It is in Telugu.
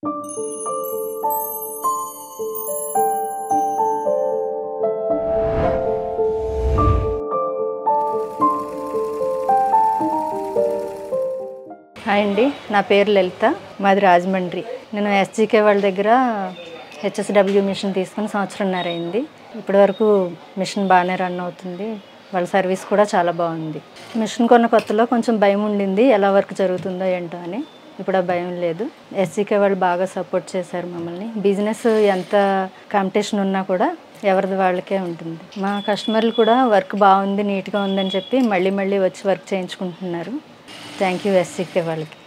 హాయ్ అండి నా పేరు లలిత మాది రాజమండ్రి నేను ఎస్జీకే వాళ్ళ దగ్గర హెచ్ఎస్డబ్ల్యూ మిషన్ తీసుకుని సంవత్సరంన్నర అయింది ఇప్పటి వరకు మిషన్ బాగానే రన్ అవుతుంది వాళ్ళ సర్వీస్ కూడా చాలా బాగుంది మిషన్ కొన్న కొత్తలో కొంచెం భయం ఉండింది ఎలా వర్క్ జరుగుతుందో ఏంటో అని ఇప్పుడు ఆ భయం లేదు ఎస్జీకే వాళ్ళు బాగా సపోర్ట్ చేశారు మమ్మల్ని బిజినెస్ ఎంత కాంపిటీషన్ ఉన్నా కూడా ఎవరిది వాళ్ళకే ఉంటుంది మా కస్టమర్లు కూడా వర్క్ బాగుంది నీట్గా ఉందని చెప్పి మళ్ళీ మళ్ళీ వచ్చి వర్క్ చేయించుకుంటున్నారు థ్యాంక్ యూ ఎస్సీకే వాళ్ళకి